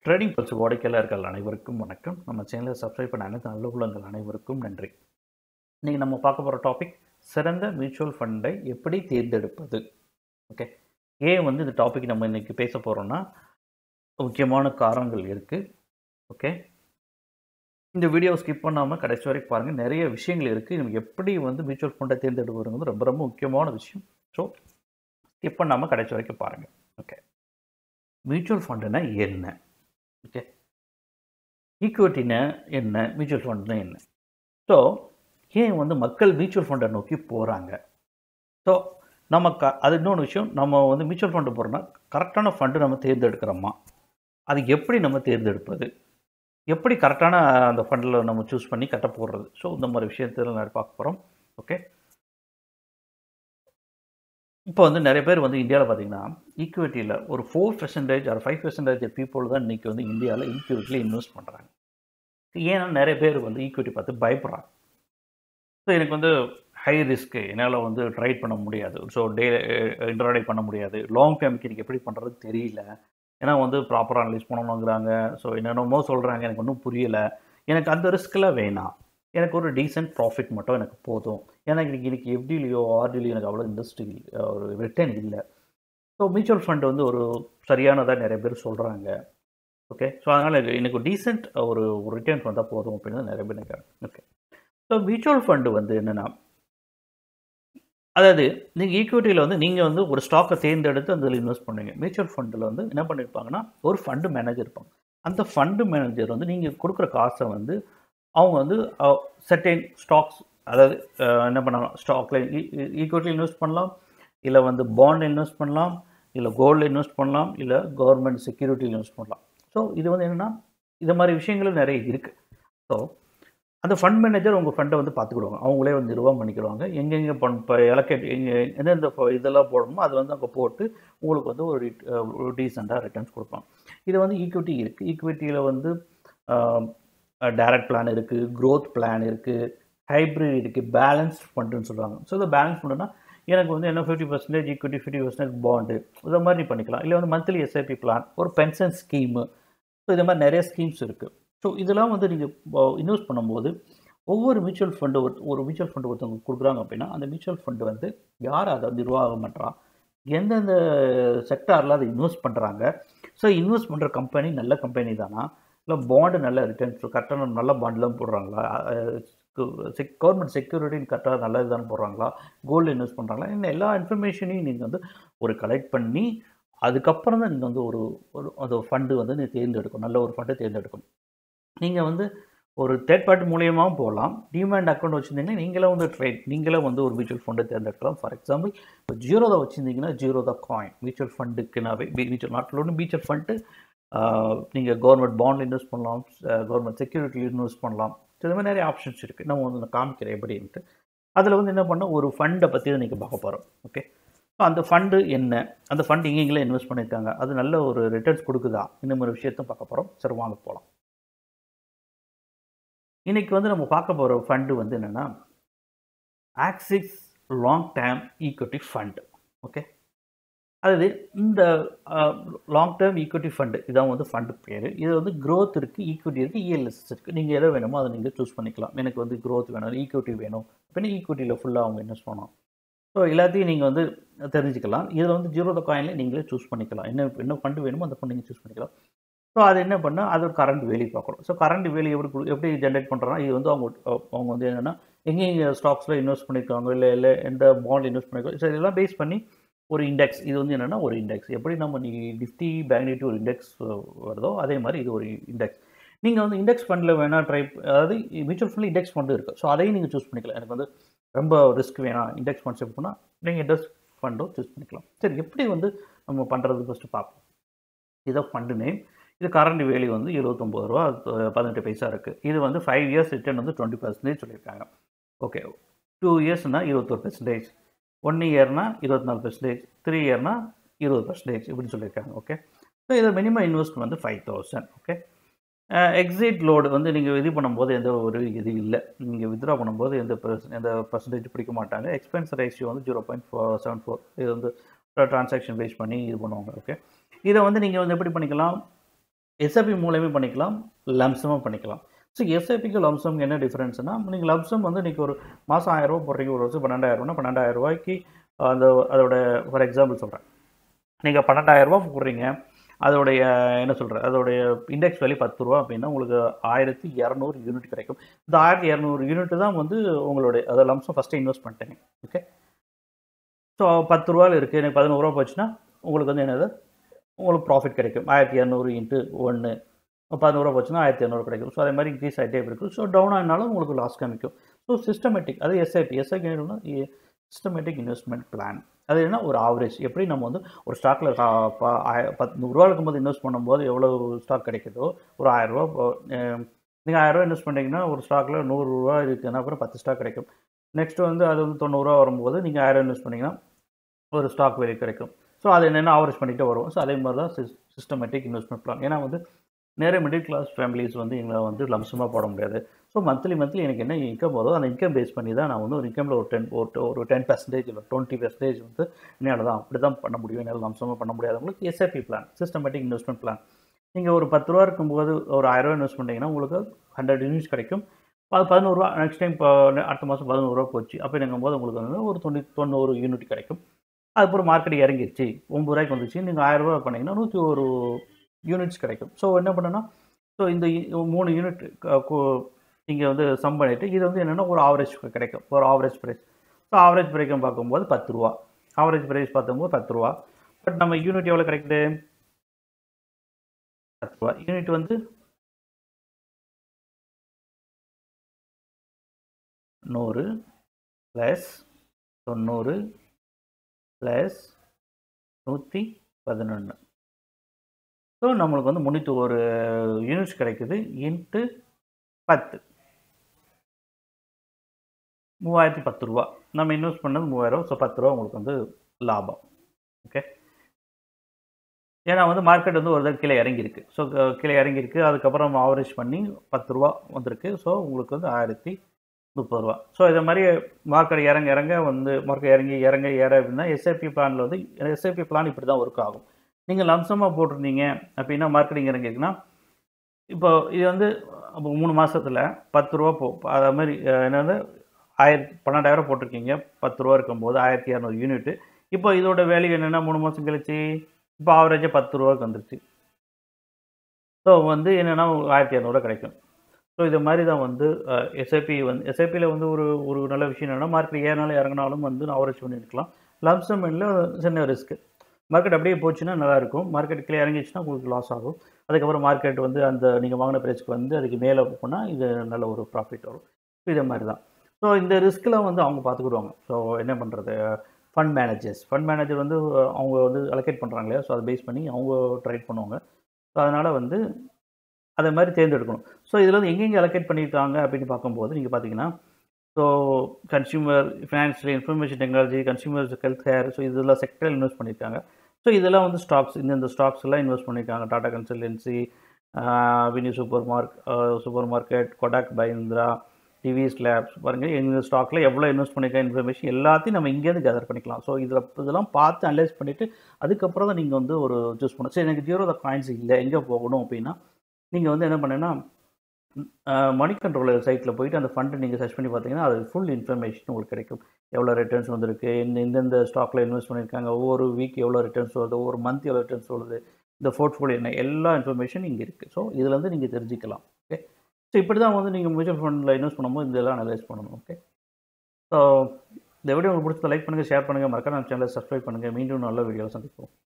trading pulse வாடிக்கையாளர்கள் அனைவருக்கும் வணக்கம் நம்ம சேனலை சப்ஸ்கிரைப் பண்ண அனைத்து நல்ல உள்ளங்கள் அனைவருக்கும் நன்றி இன்றைக்கி நம்ம பார்க்க போகிற டாபிக் சிறந்த மியூச்சுவல் ஃபண்டை எப்படி தேர்ந்தெடுப்பது ஓகே ஏன் வந்து இந்த டாபிக் நம்ம இன்றைக்கி பேச போகிறோம்னா முக்கியமான காரணங்கள் இருக்குது ஓகே இந்த வீடியோ ஸ்கிப் பண்ணாமல் கடைசி வரைக்கும் பாருங்கள் நிறைய விஷயங்கள் இருக்குது நம்ம எப்படி வந்து மியூச்சுவல் ஃபண்டை தேர்ந்தெடுப்பதுங்கிறது ரொம்ப ரொம்ப முக்கியமான விஷயம் ஸோ ஸ்கிப் பண்ணாமல் கடைசி வரைக்கும் பாருங்கள் ஓகே மியூச்சுவல் ஃபண்டுனா என்ன ஓகே ஈக்குவிட்டினா என்ன மியூச்சுவல் ஃபண்டுனா என்ன ஸோ ஏன் வந்து மக்கள் மியூச்சுவல் ஃபண்டை நோக்கி போகிறாங்க ஸோ நம்ம க அது இன்னொன்று விஷயம் நம்ம வந்து மியூச்சுவல் ஃபண்டு போகிறோன்னா கரெக்டான ஃபண்டு நம்ம தேர்ந்தெடுக்கிறோமா அது எப்படி நம்ம தேர்ந்தெடுப்பது எப்படி கரெக்டான அந்த ஃபண்டில் நம்ம சூஸ் பண்ணி கட்ட போடுறது ஸோ இந்த மாதிரி விஷயத்தில் நான் பார்க்க போகிறோம் ஓகே இப்போ வந்து நிறைய பேர் வந்து இந்தியாவில் பார்த்தீங்கன்னா ஈக்விட்டியில் ஒரு four percentage or five percentage people தான் இன்றைக்கி வந்து இந்தியாவில் ஈக்விட்டியில் இன்வெஸ்ட் பண்ணுறாங்க ஏன்னா நிறைய பேர் வந்து ஈக்விட்டி பார்த்து பயப்படுறாங்க ஸோ எனக்கு வந்து ஹை ரிஸ்க்கு என்னால் வந்து ட்ரைட் பண்ண முடியாது ஸோ டே இன்ட்ராடே பண்ண முடியாது லாங் டேர்முக்கு எனக்கு எப்படி பண்ணுறது தெரியல ஏன்னா வந்து ப்ராப்பராக அனலைஸ் பண்ணணுங்கிறாங்க ஸோ என்னென்னமோ சொல்கிறாங்க எனக்கு ஒன்றும் புரியலை எனக்கு அந்த ரிஸ்க்கெலாம் வேணாம் எனக்கு ஒரு டீசென்ட் ப்ராஃபிட் மட்டும் எனக்கு போதும் ஏன்னா எனக்கு இன்றைக்கி எஃப்டிலையோ ஆர்டிலையோ எனக்கு அவ்வளோ இண்டஸ்ட்ரி ஒரு ரிட்டர்ன் இல்லை ஸோ மியூச்சுவல் ஃபண்ட் வந்து ஒரு சரியானதாக நிறைய பேர் சொல்கிறாங்க ஓகே ஸோ அதனால் எனக்கு டீசென்ட் ஒரு ரிட்டர்ன்ஸ் வந்தால் போதும் அப்படின்னு நிறைய பேர் நினைக்கிறாங்க ஓகே ஸோ மியூச்சுவல் ஃபண்டு வந்து என்னென்னா அதாவது நீங்கள் ஈக்விட்டியில் வந்து நீங்கள் வந்து ஒரு ஸ்டாக்கை தேர்ந்தெடுத்து அதில் இன்வெஸ்ட் பண்ணுவீங்க மியூச்சுவல் ஃபண்டில் வந்து என்ன பண்ணியிருப்பாங்கன்னா ஒரு ஃபண்டு மேனேஜர் இருப்பாங்க அந்த ஃபண்டு மேனேஜர் வந்து நீங்கள் கொடுக்குற காசை வந்து அவங்க வந்து செட்டைன் ஸ்டாக்ஸ் அதாவது என்ன பண்ணலாம் ஸ்டாக்கில் ஈக்விட்டியில் இன்வெஸ்ட் பண்ணலாம் இல்லை வந்து பாண்ட் இன்வெஸ்ட் பண்ணலாம் இல்லை கோல்டில் இன்வெஸ்ட் பண்ணலாம் இல்லை கவர்மெண்ட் செக்யூரிட்டியில் இன்வெஸ்ட் பண்ணலாம் ஸோ இது வந்து என்னென்னா இது மாதிரி விஷயங்களும் நிறைய இருக்குது ஸோ அந்த ஃபண்ட் மேனேஜர் உங்கள் ஃபண்டை வந்து பார்த்துக்கிடுவாங்க அவங்களே வந்து நிர்வாகம் பண்ணிக்கிடுவாங்க எங்கெங்கே பண் இப்போ எலக்கேட் எங்கே எந்தெந்த இதெல்லாம் போடணுமோ அது வந்து அங்கே போட்டு உங்களுக்கு வந்து ஒரு ஒரு டீசெண்டாக ரிட்டர்ன்ஸ் கொடுப்பாங்க இது வந்து ஈக்விட்டி இருக்குது ஈக்விட்டியில் வந்து டைரக்ட் பிளான் இருக்குது க்ரோத் பிளான் இருக்குது ஹைப்ரிட் இருக்குது பேலன்ஸ் ஃபண்டுன்னு சொல்லுவாங்க ஸோ இந்த பேலன்ஸ் ஃபண்டுனா எனக்கு வந்து என்ன fifty percentage equity fifty percentage bond இதை மாதிரி நீ பண்ணிக்கலாம் இல்லை வந்து மந்த்லி எஸ்ஐபி பிளான் ஒரு பென்ஷன் ஸ்கீமு ஸோ இது மாதிரி நிறைய ஸ்கீம்ஸ் இருக்குது ஸோ இதெல்லாம் வந்து நீங்கள் இன்வெஸ்ட் பண்ணும்போது ஒவ்வொரு மியூச்சுவல் ஃபண்டு ஒரு மியூச்சுவல் ஃபண்டு ஒருத்தவங்க கொடுக்குறாங்க அப்படின்னா அந்த மியூச்சுவல் ஃபண்டு வந்து யார் அதை நிர்வாகம் பண்ணுறா எந்தெந்த செக்டாரில் அதை இன்வெஸ்ட் பண்ணுறாங்க ஸோ இன்வெஸ்ட் பண்ணுற கம்பெனி நல்ல கம்பெனி தானா இல்லை பாண்டு நல்ல ரிட்டர்ன்ஸ் கரெக்டான நல்ல பாண்டெலாம் போடுறாங்களா செக் கவர்மெண்ட் செக்யூரிட்டின்னு கரெக்டாக நல்ல இதுதானே போடுறாங்களா கோல்டு இன்வெஸ்ட் பண்ணுறாங்களா இந்த எல்லா இன்ஃபர்மேஷனையும் நீங்கள் வந்து ஒரு கலெக்ட் பண்ணி அதுக்கப்புறம் தான் நீங்கள் வந்து ஒரு ஒரு அந்த ஃபண்டு வந்து நீங்கள் தேர்ந்தெடுக்கணும் நல்ல ஒரு ஃபண்டை தேர்ந்தெடுக்கணும் நீங்கள் வந்து ஒரு தேர்ட் பார்ட்டி மூலியமாகவும் போகலாம் டிமேண்ட் அக்கௌண்ட் வச்சுருந்தீங்கன்னா நீங்களே வந்து ட்ரேட் நீங்களே வந்து ஒரு மியூச்சுவல் ஃபண்டை தேர்ந்தெடுக்கலாம் ஃபார் எக்ஸாம்பிள் இப்போ ஜீரோதா வச்சுருந்தீங்கன்னா ஜீரோதா காயின் மியூச்சுவல் ஃபண்டுக்குனாவே மியூச்சுவல் நாட்டில் ஒன்று மியூச்சுவல் ஃபண்டு நீங்கள் கவர்மெண்ட் பாண்ட் இன்வெஸ்ட் பண்ணலாம் கவர்மெண்ட் செக்யூரிட்டியில் இன்வெஸ்ட் பண்ணலாம் ஸோ இது மாதிரி நிறைய ஆப்ஷன்ஸ் இருக்குது நம்ம வந்து நான் காமிக்கிறேன் எப்படின்ட்டு அதில் வந்து என்ன பண்ணால் ஒரு ஃபண்டை பற்றி தான் நீங்கள் பார்க்க போகிறோம் ஓகே ஸோ அந்த ஃபண்டு என்ன அந்த ஃபண்டு எங்கெங்கெல்லாம் இன்வெஸ்ட் பண்ணியிருக்காங்க அது நல்ல ஒரு ரிட்டர்ன்ஸ் கொடுக்குதா இந்த மாதிரி விஷயத்த பார்க்க போகிறோம் சரி வாங்க போகலாம் இன்றைக்கி வந்து நம்ம பார்க்க போகிற ஃபண்டு வந்து என்னென்னா Axis long term equity fund okay அதாவது இந்த லாங் டேர்ம் ஈக்விட்டி ஃபண்டு இதான் வந்து ஃபண்டு பேர் இது வந்து க்ரோத் இருக்குது ஈக்விட்டி இருக்குது இஎல்எஸ்எஸ் இருக்குது நீங்கள் எதை வேணுமோ அதை நீங்கள் சூஸ் பண்ணிக்கலாம் எனக்கு வந்து க்ரோத் வேணும் ஈக்விட்டி வேணும் அப்படின்னா ஈக்விட்டியில் ஃபுல்லாக அவங்க இன்வெஸ்ட் பண்ணணும் ஸோ எல்லாத்தையும் நீங்கள் வந்து தெரிஞ்சுக்கலாம் இதில் வந்து ஜீரோ த காயினில் நீங்களே சூஸ் பண்ணிக்கலாம் என்ன என்ன ஃபண்டு வேணுமோ அந்த ஃபண்ட் நீங்கள் சூஸ் பண்ணிக்கலாம் ஸோ அது என்ன பண்ணால் அது ஒரு கரண்ட் வேல்யூ பார்க்குறோம் ஸோ கரண்ட் வேல்யூ எப்படி எப்படி ஜென்ரேட் பண்ணுறோன்னா இது வந்து அவங்க அவங்க வந்து என்னென்னா எங்கெங்கே ஸ்டாக்ஸில் இன்வெஸ்ட் பண்ணியிருக்காங்க இல்லை இல்லை எந்த பாண்ட் இன்வெஸ்ட் பண்ணியிருக்காங்க ஸோ இதெல்லாம் பேஸ் பண்ணி ஒரு இண்டெக்ஸ் இது வந்து என்னென்னா ஒரு இண்டெக்ஸ் எப்படி நம்ம நீ நிஃப்டி பேங்க் நிஃப்டி ஒரு இண்டெக்ஸ் வருதோ அதே மாதிரி இது ஒரு இண்டெக்ஸ் நீங்கள் வந்து இண்டெக்ஸ் ஃபண்டில் வேணால் ட்ரை அதாவது மியூச்சுவல் ஃபண்டில் இண்டெக்ஸ் ஃபண்டு இருக்குது ஸோ அதையும் நீங்கள் சூஸ் பண்ணிக்கலாம் எனக்கு வந்து ரொம்ப ரிஸ்க் வேணாம் இண்டெக்ஸ் ஃபண்ட்ஸ் எப்படின்னா நீங்கள் இண்டெக்ஸ் ஃபண்டும் சூஸ் பண்ணிக்கலாம் சரி எப்படி வந்து நம்ம பண்ணுறது ஃபஸ்ட்டு பார்ப்போம் இதான் ஃபண்டு நேம் இது கரண்ட் வேல்யூ வந்து இருபத்தொம்பது ரூபா பதினெட்டு பைசா இருக்குது இது வந்து ஃபைவ் இயர்ஸ் ரிட்டர்ன் வந்து டுவெண்ட்டி பர்சன்டேஜ் சொல்லியிருக்காங்க ஓகே டூ இயர்ஸ்னால் இருபத்தொரு பர்சன்டேஜ் ஒன் இயர்னா இருபத்தி நாலு பர்சன்டேஜ் த்ரீ இயர்னா இருபது பர்சன்டேஜ் இப்படின்னு சொல்லியிருக்காங்க ஓகே ஸோ இதில் மினிமம் இன்வெஸ்ட் வந்து five thousand okay exit load வந்து நீங்கள் இது பண்ணும்போது எந்த ஒரு இது இல்லை நீங்கள் வித்ட்ரா பண்ணும்போது எந்த பர்சன் எந்த பர்சன்டேஜ் பிடிக்க மாட்டாங்க எக்ஸ்பென்ஸ் ரேஷியோ வந்து zero point four seven four இது வந்து ட்ரான்சாக்ஷன் பேஸ் பண்ணி இது பண்ணுவாங்க ஓகே இதை வந்து நீங்கள் வந்து எப்படி பண்ணிக்கலாம் எஸ்ஐபி மூலயமே பண்ணிக்கலாம் லம்சமாக பண்ணிக்கலாம் ஸோ எஸ்ஐபிக்கு லம்சம் என்ன டிஃப்ரென்ஸ்னா நீங்கள் லம்சம் வந்து நீங்கள் ஒரு மாதம் ஆயிரரூபா போடுறீங்க ஒரு வருஷம் பன்னெண்டாயிரரூபா பன்னெண்டாயிரம் ரூபாய்க்கு அந்த அதோட ஃபார் எக்ஸாம்பிள் சொல்கிறேன் நீங்கள் பன்னெண்டாயிரரூபா போடுறீங்க அதோடைய என்ன சொல்கிற அதோடைய இண்டெக்ஸ் வேல்யூ பத்து ரூபா அப்படின்னா உங்களுக்கு ஆயிரத்தி இரநூறு யூனிட் கிடைக்கும் இந்த ஆயிரத்தி இரநூறு யூனிட் தான் வந்து உங்களுடைய அதை லம்சம் ஃபஸ்ட்டு இன்வெஸ்ட் பண்ணிட்டேங்க ஓகே ஸோ பத்து ரூபாயில் இருக்குது எனக்கு பதினோருவா போச்சுன்னா உங்களுக்கு வந்து என்னது உங்களுக்கு ப்ராஃபிட் கிடைக்கும் ஆயிரத்தி இரநூறு இன்ட்டு ஒன்று பதினோருவா போச்சுன்னா ஆயிரத்தி இரநூறு கிடைக்கும் ஸோ அதே மாதிரி இன்க்ரீஸ் ஆகிட்டே இருக்கும் ஸோ டவுன் ஆனாலும் உங்களுக்கு லாஸ் காமிக்கும் ஸோ சிஸ்டமேட்டிக் அது எஸ்ஐபி எஸ்ஐபி என்ன சிஸ்டமேட்டிக் இன்வெஸ்ட்மெண்ட் பிளான் அது என்ன ஒரு ஆவரேஜ் எப்படி நம்ம வந்து ஒரு ஸ்டாக்கில் பத்து நூறுரூவா இருக்கும்போது இன்வெஸ்ட் பண்ணும்போது எவ்வளோ ஸ்டாக் கிடைக்குதோ ஒரு ஆயிரரூபா நீங்கள் ஆயிரரூவா இன்வெஸ்ட் பண்ணிங்கன்னா ஒரு ஸ்டாக்கில் நூறுரூவா இருக்குன்னா அப்புறம் பத்து ஸ்டாக் கிடைக்கும் நெக்ஸ்ட் வந்து அது வந்து தொண்ணூறுரூவா வரும்போது நீங்கள் ஆயிரம் இன்வெஸ்ட் பண்ணிங்கன்னா ஒரு ஸ்டாக் வேல்யூ கிடைக்கும் ஸோ அது என்னென்ன ஆவரேஜ் பண்ணிகிட்டே வரும் ஸோ அதே மாதிரி தான் சிஸ் சிஸ்டமேட்டிக் இன்வெஸ்ட்மெண்ட் பிளான் ஏன்னா வந்து நிறைய மிடில் கிளாஸ் ஃபேமிலிஸ் வந்து எங்களை வந்து லம்சமாக போட முடியாது ஸோ மந்த்லி மந்த்லி எனக்கு என்ன இன்கம் வருதோ அந்த இன்கம் பேஸ் பண்ணி தான் நான் வந்து ஒரு இன்கமில் ஒரு டென் ஒரு ஒரு டென் பர்சன்டேஜ் இல்லை டுவெண்ட்டி பர்சன்டேஜ் வந்து என்னால் தான் அப்படி தான் பண்ண முடியும் என்னால் லம்சமாக பண்ண முடியாதவங்களுக்கு S I P plan systematic investment plan நீங்கள் ஒரு பத்து ரூபா இருக்கும்போது ஒரு ஆயிரரூவா இன்வெஸ்ட் பண்ணிங்கன்னா உங்களுக்கு ஹண்ட்ரட் யூனிட்ஸ் கிடைக்கும் அது பதினோருவா நெக்ஸ்ட் டைம் இப்போ அடுத்த மாதம் பதினோருவா போச்சு அப்படிங்கும் போது உங்களுக்கு வந்து ஒரு தொண்ணூற்றி தொண்ணூறு யூனிட் கிடைக்கும் அதுக்கப்புறம் மார்க்கெட் இறங்கிருச்சு ஒம்பது ரூபாய்க்கு வந்துச்சு நீங்கள் ஆயிரரூபா பண்ணிங்கன்னா நூற்றி ஒரு யூனிட்ஸ் கிடைக்கும் ஸோ என்ன பண்ணுன்னா ஸோ இந்த மூணு யூனிட் இங்கே வந்து சம் பண்ணிவிட்டு இது வந்து என்னென்னா ஒரு ஆவரேஜ் கிடைக்கும் ஒரு ஆவரேஜ் ப்ரைஸ் ஸோ ஆவரேஜ் ப்ரைஸும் பார்க்கும்போது பத்து ரூபா ஆவரேஜ் ப்ரைஸ் பார்க்கும்போது பத்து ரூபா பட் நம்ம யூனிட் எவ்வளோ கிடைக்குது பத்து ரூபா யூனிட் வந்து நூறு ப்ளஸ் தொண்ணூறு ப்ளஸ் நூற்றி பதினொன்று ஸோ நம்மளுக்கு வந்து முந்நூற்றி ஒரு யூனிட்ஸ் கிடைக்குது இன்ட்டு பத்து மூவாயிரத்தி பத்து ரூபா நம்ம இன்வெஸ்ட் பண்ணது மூவாயிரம் ஸோ பத்து ரூபா உங்களுக்கு வந்து லாபம் ஓகே ஏன்னா வந்து மார்க்கெட் வந்து ஒரு தடவை கீழே இறங்கியிருக்கு ஸோ கீழே இறங்கியிருக்கு அதுக்கப்புறம் ஆவரேஜ் பண்ணி பத்து ரூபா வந்திருக்கு ஸோ உங்களுக்கு வந்து ஆயிரத்தி முப்பது ரூபா ஸோ இதை மாதிரி மார்க்கெட் இறங்க இறங்க வந்து மார்க்கெட் இறங்கி இறங்க ஏற அப்படின்னா எஸ்ஐபி பிளானில் வந்து எஸ்ஐபி பிளான் இப்படி தான் ஒர்க் ஆகும் நீங்கள் லம்சமாக போட்டிருந்தீங்க அப்படின்னா மார்க்கெட்டிங் இறங்கிருக்குன்னா இப்போ இது வந்து அப்போ மூணு மாதத்தில் பத்து ரூபா போ அதே மாதிரி என்னது ஆயிரத்தி பன்னெண்டாயிரம் போட்டிருக்கீங்க பத்து ரூபா இருக்கும்போது ஆயிரத்தி இரநூறு யூனிட்டு இப்போ இதோட வேல்யூ என்னென்னா மூணு மாதம் கழிச்சு இப்போ ஆவரேஜாக பத்து ரூபாய்க்கு வந்துருச்சு ஸோ வந்து என்னென்னா ஆயிரத்தி இரநூறுவா கிடைக்கும் ஸோ இது மாதிரி தான் வந்து எஸ்ஐபி வந்து எஸ்ஐபியில் வந்து ஒரு ஒரு நல்ல விஷயம் என்னென்னா மார்க்கெட் ஏறினாலும் இறங்கினாலும் வந்து ஆவரேஜ் பண்ணி இருக்கலாம் லம்சமெண்ட்டில் சின்ன ரிஸ்க்கு மார்க்கெட் அப்படியே போச்சுன்னா நல்லாயிருக்கும் மார்க்கெட் கீழே இறங்கிச்சுன்னா உங்களுக்கு லாஸ் ஆகும் அதுக்கப்புறம் மார்க்கெட் வந்து அந்த நீங்கள் வாங்கின ப்ரைஸ்க்கு வந்து அதுக்கு மேலே போனால் இது நல்ல ஒரு ப்ராஃபிட் வரும் ஸோ இதே மாதிரி தான் ஸோ இந்த ரிஸ்க்கெலாம் வந்து அவங்க பார்த்துக்கிடுவாங்க ஸோ என்ன பண்ணுறது ஃபண்ட் மேனேஜர்ஸ் ஃபண்ட் மேனேஜர் வந்து அவங்க வந்து அலோகேட் பண்ணுறாங்க இல்லையா ஸோ அதை பேஸ் பண்ணி அவங்க ட்ரைட் பண்ணுவாங்க ஸோ அதனால் வந்து அதை மாதிரி தேர்ந்தெடுக்கணும் ஸோ இதில் வந்து எங்கெங்கே அலோகேட் பண்ணியிருக்காங்க அப்படின்னு பார்க்கும்போது நீங்கள் பார்த்தீங்கன்னா so consumer financial information technology consumer health care so இதெல்லாம் செக்டரில் இன்வெஸ்ட் பண்ணியிருக்காங்க ஸோ இதெல்லாம் வந்து ஸ்டாக்ஸ் இந்தந்த ஸ்டாக்ஸ் எல்லாம் இன்வெஸ்ட் பண்ணியிருக்காங்க டாடா கன்சல்டன்சி வினி super mark super market Kotak பைந்திரா டிவிஎஸ் லேப்ஸ் பாருங்கள் எங்கள் ஸ்டாக்கில் எவ்வளோ இன்வெஸ்ட் பண்ணியிருக்க இன்ஃபர்மேஷன் எல்லாத்தையும் நம்ம இங்கேருந்து கேதர் பண்ணிக்கலாம் ஸோ இதில் இதெல்லாம் பார்த்து அனலைஸ் பண்ணிவிட்டு அதுக்கப்புறம் தான் நீங்கள் வந்து ஒரு சூஸ் பண்ணணும் சரி எனக்கு ஜீரோ த காயின்ஸ் இல்லை எங்கே போகணும் அப்படின்னா நீங்கள் வந்து என்ன பண்ணுன்னா மணி கண்ட்ரோலர் சைட்டில் போயிட்டு அந்த ஃபண்டை நீங்கள் சர்ச் பண்ணி பார்த்தீங்கன்னா அது ஃபுல் இன்ஃபர்மேஷன் உங்களுக்கு கிடைக்கும் எவ்வளோ ரிட்டர்ன்ஸ் வந்திருக்கு இந்த இந்தந்த ஸ்டாக்கில் இன்வெஸ்ட் பண்ணியிருக்காங்க ஒவ்வொரு வீக் எவ்வளோ ரிட்டர்ன்ஸ் வருது ஒவ்வொரு மந்த் எவ்வளோ ரிட்டர்ன்ஸ் வருது இந்த போர்ட்ஃபோலியோ என்ன எல்லா இன்ஃபர்மேஷன் இங்கே இருக்குது ஸோ இதில் வந்து நீங்கள் தெரிஞ்சுக்கலாம் ஓகே ஸோ இப்படி தான் வந்து நீங்கள் மியூச்சுவல் ஃபண்டில் இன்வெஸ்ட் பண்ணும்போது இதெல்லாம் அனலைஸ் பண்ணணும் ஓகே ஸோ இந்த வீடியோ உங்களுக்கு பிடிச்சத லைக் பண்ணுங்கள் ஷேர் பண்ணுங்கள் மறக்காம நம்ம சேனலை சப்ஸ்கிரைப் பண்ணுங்கள் மீண்டும் நல்ல வீடியோ சந்திப்போம்